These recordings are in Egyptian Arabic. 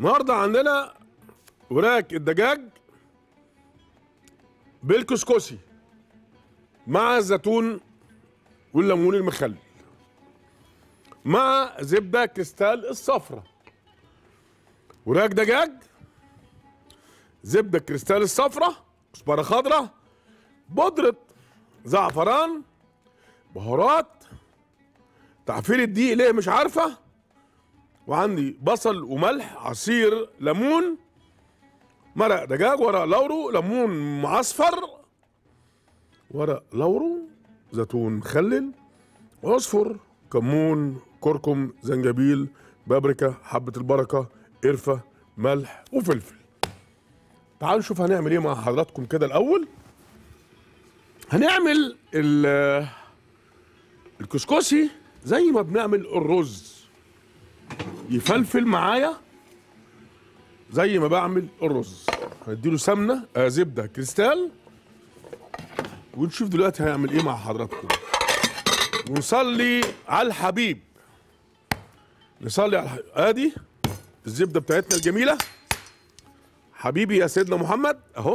النهارده عندنا وراك الدجاج بالكسكسي مع الزيتون والليمون المخلل مع زبده كريستال الصفرة وراك دجاج زبده كريستال الصفرة كزبره خضراء بودره زعفران بهارات تعفير الدقيق ليه مش عارفه وعندي بصل وملح عصير ليمون مرق دجاج ورق لورو ليمون معصفر ورق لورو زيتون مخلل عصفر كمون كركم زنجبيل بابريكا حبة البركة قرفة ملح وفلفل تعالوا نشوف هنعمل ايه مع حضراتكم كده الاول هنعمل ال- الكسكسي زي ما بنعمل الرز يفلفل معايا زي ما بعمل الرز هنديله سمنه آه زبده كريستال ونشوف دلوقتي هيعمل ايه مع حضراتكم ونصلي على الحبيب نصلي على الحبيب. ادي الزبده بتاعتنا الجميله حبيبي يا سيدنا محمد اهو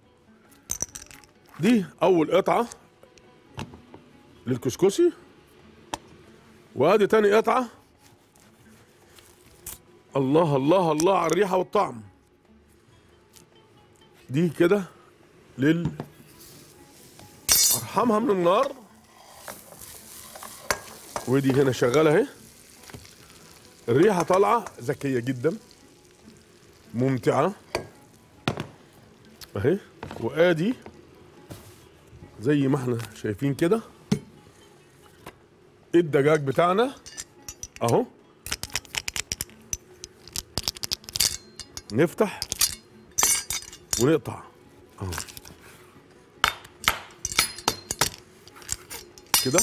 دي اول قطعه للكسكسي وادي تاني قطعه الله الله الله على الريحه والطعم دي كده لل ارحمها من النار ودي هنا شغاله اهي الريحه طالعه ذكيه جدا ممتعه اهي وادي زي ما احنا شايفين كده الدجاج بتاعنا اهو نفتح ونقطع اهو كده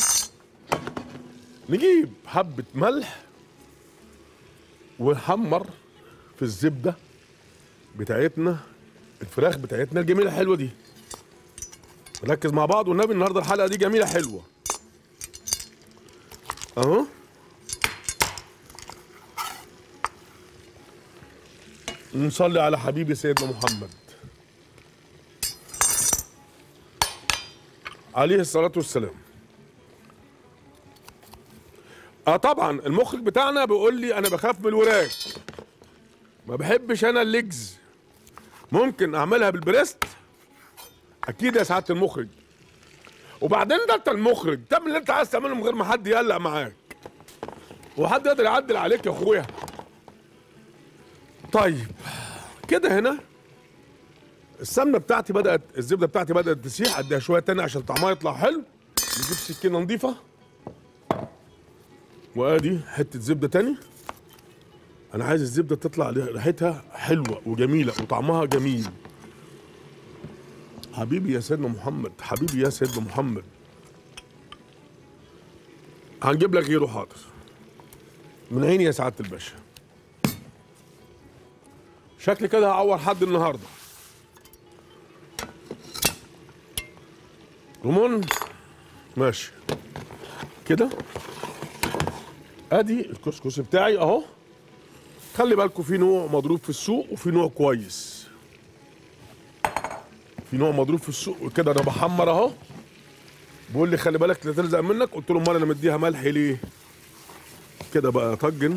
نجيب حبة ملح ونحمر في الزبدة بتاعتنا الفراخ بتاعتنا الجميلة الحلوة دي نركز مع بعض والنبي النهارده الحلقة دي جميلة حلوة اهو نصلي على حبيبي سيدنا محمد عليه الصلاة والسلام اه طبعا المخرج بتاعنا بيقول لي انا بخاف من الوراك ما بحبش انا الليجز ممكن اعملها بالبريست اكيد يا سعاده المخرج وبعدين ده انت المخرج تعمل اللي انت عايز تعمله من غير ما حد يقلق معاك وحد يقدر يعدل عليك يا اخويا طيب كده هنا السمنه بتاعتي بدات الزبده بتاعتي بدات تسيح اديها شويه تاني عشان طعمها يطلع حلو نجيب سكينه نظيفه وادي حته زبده تاني انا عايز الزبده تطلع ريحتها حلوه وجميله وطعمها جميل حبيبي يا سيدنا محمد حبيبي يا سيدنا محمد هنجيب لك غيره حاضر من عيني يا سعاده الباشا شكلي كده هعور حد النهارده رمون ماشي كده ادي الكسكس بتاعي اهو خلي بالكم في نوع مضروب في السوق وفي نوع كويس في نوع مضروب في السوق كده انا بحمر اهو بيقول لي خلي بالك لا تلزق منك قلت له امال انا مديها ملح ليه كده بقى طجن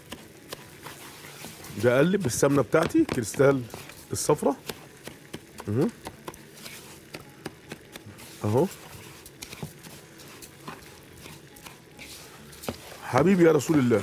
ده اقلب بالسمنه بتاعتي كريستال الصفرة اهو اهو حبيبي يا رسول الله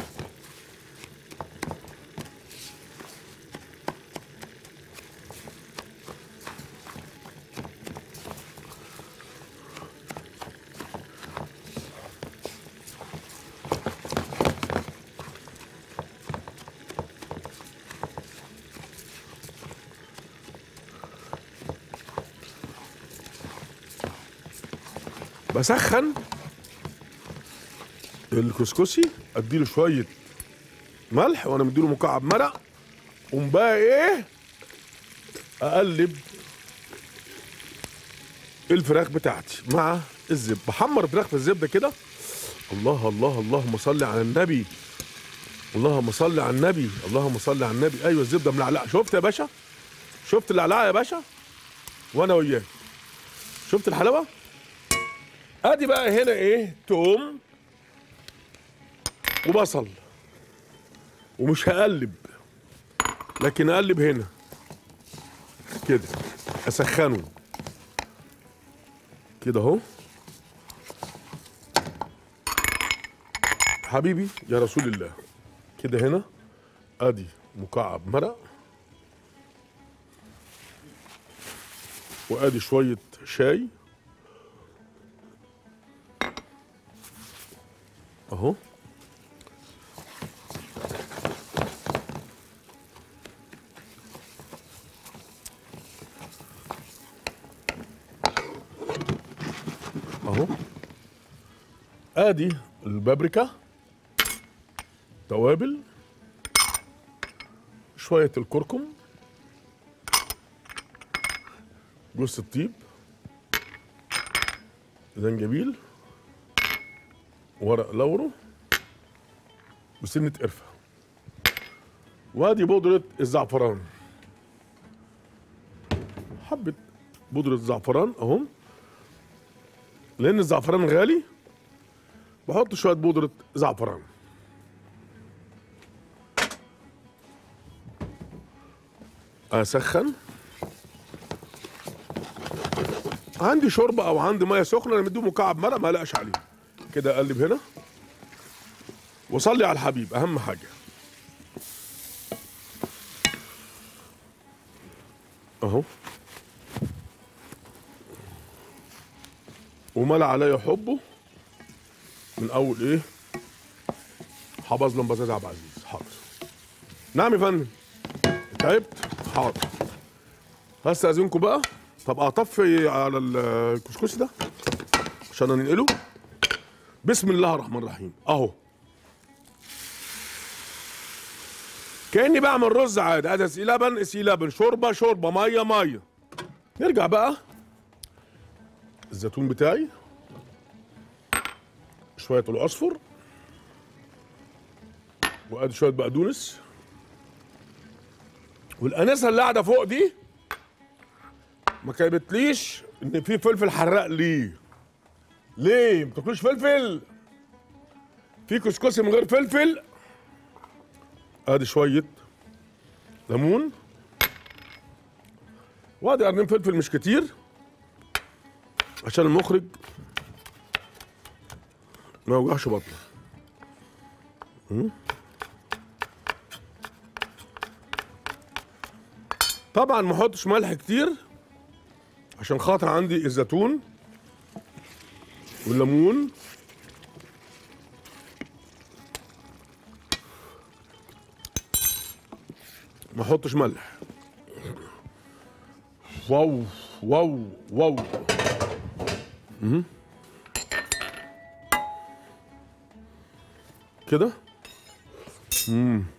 بسخن الكسكسي اديله شويه ملح وانا مديله مكعب مرق قوم بقى ايه اقلب الفراخ بتاعتي مع الزبده بحمر الفراخ في الزبده كده الله الله اللهم صل على النبي اللهم صل على النبي اللهم صل على النبي ايوه الزبده ملعلقه شفت يا باشا شفت العلقه يا باشا وانا وياك شفت الحلاوه ادي بقى هنا ايه توم وبصل ومش هقلب لكن اقلب هنا كده اسخنه كده اهو حبيبي يا رسول الله كده هنا ادي مكعب مرق وادي شويه شاي اهو اهو ادي البابريكا توابل شويه الكركم جوز الطيب زنجبيل ورق لورو وسنة قرفة وادي بودرة الزعفران حبة بودرة زعفران اهم لأن الزعفران غالي بحط شوية بودرة زعفران أسخن عندي شوربه او عندي ميه سخنه انا مديه مكعب مرق ما اقلقش عليه كده اقلب هنا وصلي على الحبيب اهم حاجه اهو وملا عليا حبه من اول ايه حبظ لمبزاز عبد العزيز حاضر نعم يا فندم تعبت حاضر هستأذنكم بقى طب اطفي على الكسكسي ده عشان ننقله بسم الله الرحمن الرحيم اهو كاني بعمل رز عادي ادي اسقي لبن اسقي لبن شوربه شوربه ميه ميه نرجع بقى الزيتون بتاعي شويه الاصفر وادي شويه بقدونس والانسه اللي قاعده فوق دي ما كتبتليش ان في فلفل حراق ليه ليه ما بتاكلوش فلفل في كسكسي من غير فلفل ادي شويه ليمون وادي قرنين فلفل مش كتير عشان المخرج ما يوجعش بطنه طبعا ما احطش ملح كتير عشان خاطر عندي الزيتون والليمون ما احطش ملح واو واو واو مهم. كده مم.